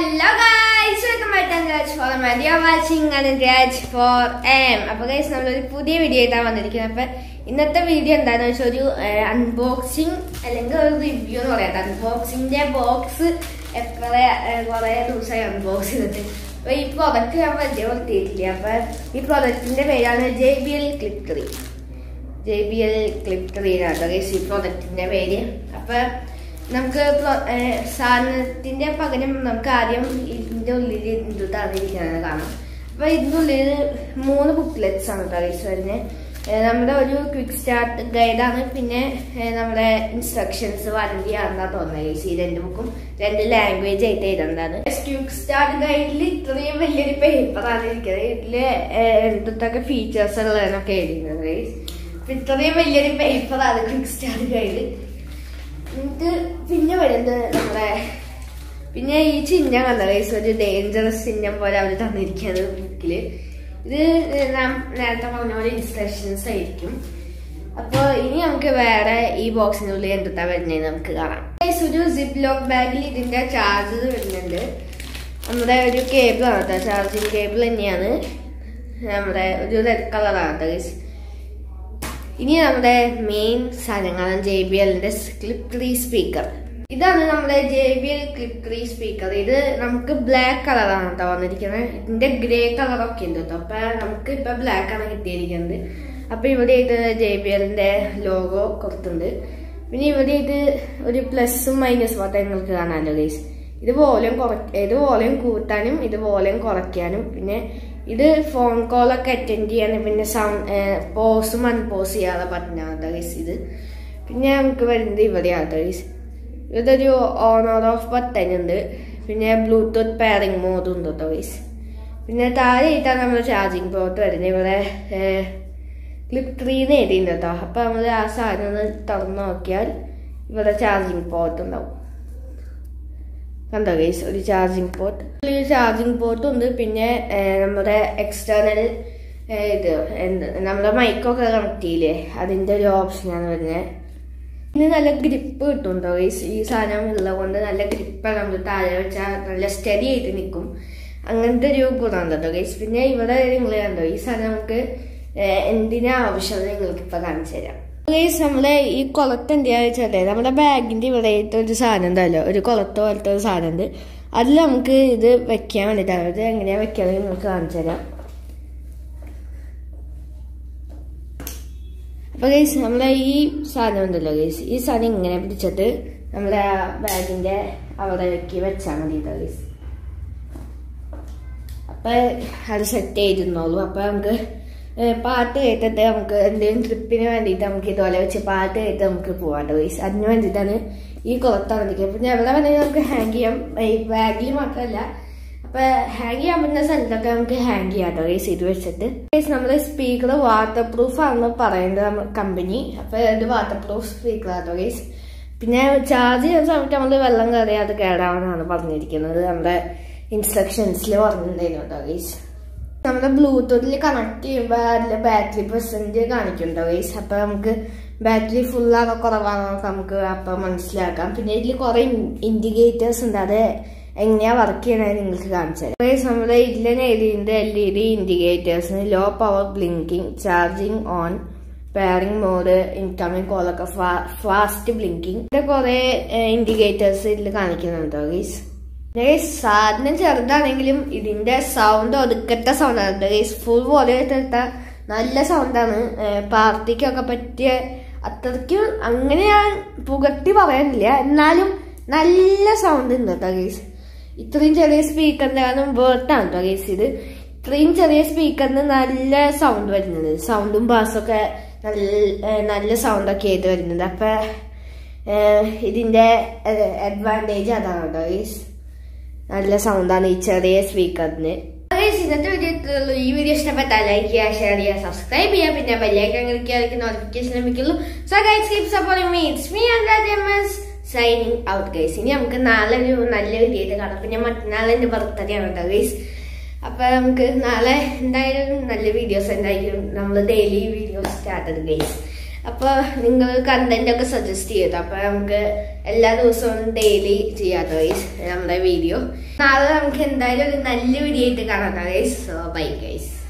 hello guys welcome back to ഗാച്ച് for my you are watching and ഗാച്ച് for M അപ്പോൾ guys നമ്മളൊരു പുതിയ വീഡിയോ ആയിട്ടാണ് വന്നിരിക്കുന്നത് അപ്പോൾ ഇന്നത്തെ വീഡിയോ എന്താണെന്ന് വെച്ചാൽ ഒരു അൺബോക്സിങ് അല്ലെങ്കിൽ ഒരു റിവ്യൂ എന്ന് പറയാം അൺബോക്സിങ്ങിന്റെ ബോക്സ് എത്ര കുറേ ദിവസമായി അൺബോക്സ് ചെയ്തിട്ട് അപ്പോൾ ഈ പ്രോഡക്റ്റ് ഞാൻ വലിയ കൊടുത്തിട്ടില്ല അപ്പോൾ ഈ പ്രോഡക്റ്റിന്റെ പേരാണ് J B L clip three J B L clip three ആണ് ഗൈസ് ഈ പ്രോഡക്റ്റിന്റെ പേര് അപ്പോൾ നമുക്ക് പ്രൊ- ഏർ സാധനത്തിന്റെ പകരം നമുക്ക് ആദ്യം ഇതിന്റെ ഉള്ളിൽ ഇത് തന്നിരിക്കുന്നത് കാണാം അപ്പൊ ഇതിന്റെ ഉള്ളിൽ മൂന്ന് ബുക്ക്ലെറ്റ്സ് ആണ് ഗൈസ് വരുന്നത് ഏർ നമ്മുടെ ഒരു ക്വിക്ക് സ്റ്റാർട്ട് ഗൈഡാണ് പിന്നെ ഏർ നമ്മുടെ ഇൻസ്ട്രക്ഷൻസ് വണ്ടി ആണെന്നാ തോന്നുന്നത് ഗൈസ് ഈ രണ്ട് ബുക്കും രണ്ട് ലാംഗ്വേജ് ആയിട്ട് എഴുതുന്നതാണ് ക്വിക്ക് സ്റ്റാർട്ട് ഗൈഡിൽ ഇത്രയും വലിയൊരു പേപ്പറാണ് ഇരിക്കുന്നത് ഇതില് ഏർ എന്തൊക്കെ ഫീച്ചേഴ്സ് ഉള്ളതെന്നൊക്കെ എഴുതുന്നത് ഗൈസ് അപ്പൊ ഇത്രയും വലിയൊരു പേപ്പറാണ് ക്വിക്ക് സ്റ്റാർട്ട് ഗൈഡ് എന്നിട്ട് പിന്നെ വരുന്നത് നമ്മുടെ പിന്നെ ഈ ചിഹ്നം കണ്ട കൈസ് ഒരു ഡേഞ്ചറസ് ചിഹ്നം പോലെ അവർ തന്നിരിക്കുന്നത് ബുക്കില് ഇത് നാം നേരത്തെ പറഞ്ഞ പോലെ ഇൻസ്ട്രക്ഷൻസ് ആയിരിക്കും അപ്പോൾ ഇനി നമുക്ക് വേറെ ഈ ബോക്സിനുള്ളിൽ എന്തുട്ടാ വരുന്നത് നമുക്ക് കാണാം ഗൈസ് ഒരു സിപ്പ് ലോക്ക് ബാഗിൽ ഇതിന്റെ ചാർജർ വരുന്നുണ്ട് നമ്മുടെ ഒരു കേബിൾ ആണ് കേട്ടോ ചാർജിങ് കേബിൾ തന്നെയാണ് നമ്മുടെ ഒരു റെഡ് കളറാണ് കേട്ടോ ഗൈസ് ഇനി നമ്മുടെ മെയിൻ സാധനങ്ങളാണ് ജെ ബി എല്ലിന്റെ ക്ലിപ്പ് ത്രീ സ്പീക്കർ ഇതാണ് നമ്മുടെ J B L clip three speaker ഇത് നമുക്ക് ബ്ലാക്ക് കളറാണ് കേട്ടോ വന്നിരിക്കുന്നത് ഇതിന്റെ ഗ്രേ കളറൊക്കെ ഉണ്ട് കേട്ടോ അപ്പൊ നമുക്ക് ഇപ്പൊ ബ്ലാക്ക് ആണ് കിട്ടിയിരിക്കുന്നത് അപ്പൊ ഇവിടെ ഇത് ജെ ബി എല്ലിന്റെ ലോഗോ കൊടുത്തിട്ടുണ്ട് പിന്നെ ഇവിടെ ഇത് ഒരു പ്ലസും മൈനസും ആയിട്ട് നിങ്ങൾക്ക് കാണാമല്ലോ ഗൈസ് ഇത് വോളിയം കുറ ഇത് വോളിയം കൂട്ടാനും ഇത് വോളിയം കുറയ്ക്കാനും പിന്നെ ഇത് ഫോൺ കോളൊക്കെ അറ്റൻഡ് ചെയ്യാനും പിന്നെ സൗണ്ട് പോസും അൺപോസ് ചെയ്യാതെ പറ്റുന്നതാണ് ഗൈസ് ഇത് പിന്നെ നമുക്ക് വരുന്നത് ഇവിടെയാണ് ഗൈസ് ഇതൊരു ഓൺ ഓർ ഓഫ് ബട്ടൺ ഉണ്ട് പിന്നെ ബ്ലൂടൂത്ത് പെയറിംഗ് മോഡും ഉണ്ട് കേട്ടോ ഗൈസ് പിന്നെ താഴെ ഇട്ടാണ് നമ്മൾ ചാർജിങ് പോർട്ട് വരുന്നത് ഇവിടെ ക്ലിപ്പ് ത്രീന്ന് എഴുതിയിട്ടുണ്ട് കേട്ടോ അപ്പം നമ്മൾ ആ സാധനം ഒന്ന് തുറന്ന് നോക്കിയാൽ ഇവിടെ ചാർജിങ് പോർട്ട് ഉണ്ടാവും കണ്ടോ ഗൈസ് ഒരു ചാർജിങ് പോർട്ട് ഒരു ചാർജിങ് പോർട്ട് ഉണ്ട് പിന്നെ ഏർ, നമ്മുടെ എക്സ്റ്റേണൽ ഇത് എന്ത് നമ്മുടെ മൈക്കൊക്കെ കണക്ട് ചെയ്യില്ലേ അതിന്റെ ഒരു ഓപ്ഷനാണ് വരുന്നത് ഇതിന് നല്ല ഗ്രിപ്പ് കിട്ടും കേട്ടോ ഗൈസ് ഈ സാധനം ഉള്ളത് കൊണ്ട് നല്ല ഗ്രിപ്പ് നമ്മൾ താഴെ വെച്ചാൽ നല്ല സ്റ്റഡി ആയിട്ട് നിൽക്കും അങ്ങനത്തെ ഒരു ഗുണമുണ്ട് കേട്ടോ ഗൈസ് പിന്നെ ഇവിടെ നിങ്ങൾ കണ്ടോ ഈ സാധനം നമുക്ക് ഏർ, എന്തിനാ ആവശ്യം നിങ്ങൾക്ക് ഇപ്പൊ കാണിച്ചു തരാം ഗൈസ് നമ്മളെ ഈ കുളത്ത് എന്താ വെച്ചാലേ നമ്മുടെ ബാഗിന്റെ ഇവിടെ ഒരു സാധനം ഉണ്ടല്ലോ ഒരു കുളത്ത് പോലത്തെ ഒരു സാധനം ഉണ്ട് അതിൽ നമുക്ക് ഇത് വെക്കാൻ വേണ്ടിയിട്ടാണ് ഇത് എങ്ങനെയാ വെക്കാന്ന് നിങ്ങൾക്ക് കാണിച്ചു തരാം അപ്പൊ ഗൈസ് നമ്മളെ ഈ സാധനം ഉണ്ടല്ലോ ഗൈസ് ഈ സാധനം ഇങ്ങനെ പിടിച്ചിട്ട് നമ്മുടെ ആ ബാഗിന്റെ അവിടെ വെക്കി വെച്ചാൽ മതി കേട്ടോ ഗൈസ് അപ്പൊ അത് സെറ്റ് ചെയ്തിരുന്നോളൂ അപ്പൊ നമുക്ക് ഏ, പാട്ട് കേട്ടിട്ട് നമുക്ക് എന്തെങ്കിലും ട്രിപ്പിന് വേണ്ടിയിട്ട് നമുക്ക് ഇതുപോലെ വെച്ച് പാട്ട് കേട്ട് നമുക്ക് പോവാട്ടോ ഗൈസ് അതിന് വേണ്ടിയിട്ടാണ് ഈ കുളത്താണ് നിൽക്കുന്നത് പിന്നെ എവിടെ വേണമെങ്കിൽ നമുക്ക് ഹാങ് ചെയ്യാം ഈ ബാഗിൽ മാത്രമല്ല അപ്പൊ ഹാങ് ചെയ്യാൻ പറ്റുന്ന സ്ഥലത്തൊക്കെ നമുക്ക് ഹാങ് ചെയ്യാം കേട്ടോ ഗൈസ് ഇത് വെച്ചിട്ട് ഗൈസ് നമ്മുടെ സ്പീക്കർ വാട്ടർ പ്രൂഫ് ആണെന്ന് പറയുന്നത് നമ്മുടെ കമ്പനി അപ്പൊ ഇത് വാട്ടർ പ്രൂഫ് സ്പീക്കർ ആട്ടോ ഗൈസ് പിന്നെ ചാർജ് ചെയ്യുന്ന സമയത്ത് നമ്മൾ വെള്ളം കയറിയാൽ അത് കേടാവണമെന്നാണ് പറഞ്ഞിരിക്കുന്നത് നമ്മുടെ ഇൻസ്ട്രക്ഷൻസിൽ പറഞ്ഞിട്ടുണ്ടായിരുന്നു കേട്ടോ ഗൈസ് നമ്മുടെ ബ്ലൂടൂത്തിൽ കണക്ട് ചെയ്യുമ്പോൾ അതിൽ ബാറ്ററി പെർസെൻറ്റ് കാണിക്കുന്നുണ്ടോ ഗൈസ് അപ്പൊ നമുക്ക് ബാറ്ററി ഫുള്ളാണോ കുറവാണോ ഒക്കെ നമുക്ക് അപ്പൊ മനസ്സിലാക്കാം പിന്നെ ഇതിൽ കുറെ ഇൻഡിക്കേറ്റേഴ്സ് ഉണ്ട് അത് എങ്ങനെയാ വർക്ക് ചെയ്യണത് നിങ്ങൾക്ക് കാണിച്ചു തരാം ഗൈസ് നമ്മുടെ ഇതിലെ എഴുതിയിട്ട് എൽ ഇ ഡി ഇൻഡിക്കേറ്റേഴ്സിന് low power blinking charging on pairing mode incoming കോളൊക്കെ ഫാസ്റ്റ് ബ്ലിങ്കിങ് ഇത് കുറെ ഇൻഡിക്കേറ്റേഴ്സ് ഇതിൽ കാണിക്കുന്നുണ്ടോ ഗൈസ് ഗൈസ് സാധനം ചെറുതാണെങ്കിലും ഇതിന്റെ സൗണ്ട് ഒതുക്കത്തെ സൗണ്ടാണ് ഗൈസ് ഫുൾ പോലെ എടുത്ത നല്ല സൗണ്ടാണ് പാർട്ടിക്കൊക്കെ പറ്റിയ അത്രയ്ക്കും അങ്ങനെ ഞാൻ പുകട്ടി പറയാനില്ല എന്നാലും നല്ല സൗണ്ട് ഉണ്ട് കേട്ടോ ഗൈസ് ഇത്രയും ചെറിയ സ്പീക്കറിന്റെ കാരണം വേർട്ടാണ് കേട്ടോ ഗൈസ് ഇത് ഇത്രയും ചെറിയ സ്പീക്കറിന് നല്ല സൗണ്ട് വരുന്നത് സൗണ്ടും ബാസൊക്കെ നല്ല ഏഹ് നല്ല സൗണ്ടൊക്കെ ആയിട്ട് വരുന്നത് അപ്പൊ ഏഹ് ഇതിന്റെ അഡ്വാൻറ്റേജ് അതാണ് കേട്ടോ ഗൈസ് നല്ല സൗണ്ടാണ് ഈ ചെറിയ സ്പീക്കറിന് ഇന്നത്തെ വീഡിയോ ഇത്രയുള്ളൂ ഈ വീഡിയോ ഇഷ്ടപ്പെട്ടാൽ ലൈക്ക് ചെയ്യുക ഷെയർ ചെയ്യുക സബ്സ്ക്രൈബ് ചെയ്യുക പിന്നെ ബെല്ലൈക്കൻ ക്ലിക്ക് ചെയ്താൽ നോട്ടിഫിക്കേഷൻ ലഭിക്കുള്ളൂ so guys keep supporting me it's me and signing out guys ഇനി നമുക്ക് നാളെ ഒരു നല്ല വീഡിയോ ആയിട്ട് കാണാം പിന്നെ മറ്റന്നാളെ എന്റെ ബർത്ത്ഡേ ആണ് കേട്ടോ ഗൈസ് അപ്പൊ നമുക്ക് നാളെ എന്തായാലും നല്ല വീഡിയോസ് എന്തായാലും നമ്മൾ ഡെയിലി വീഡിയോസ് സ്റ്റാർട്ട് ചെയ്ത് ഗൈസ് അപ്പോൾ നിങ്ങൾ കണ്ടന്റ് ഒക്കെ സജസ്റ്റ് ചെയ്തു അപ്പോൾ നമുക്ക് എല്ലാ ദിവസവും ഡെയിലി ചെയ്യാത്ത ഗൈസ് നമ്മുടെ വീഡിയോ നാളെ നമുക്ക് എന്തായാലും ഒരു നല്ല വീഡിയോ ആയിട്ട് കാണാം ഗൈസ് സോ ബൈ ഗൈസ്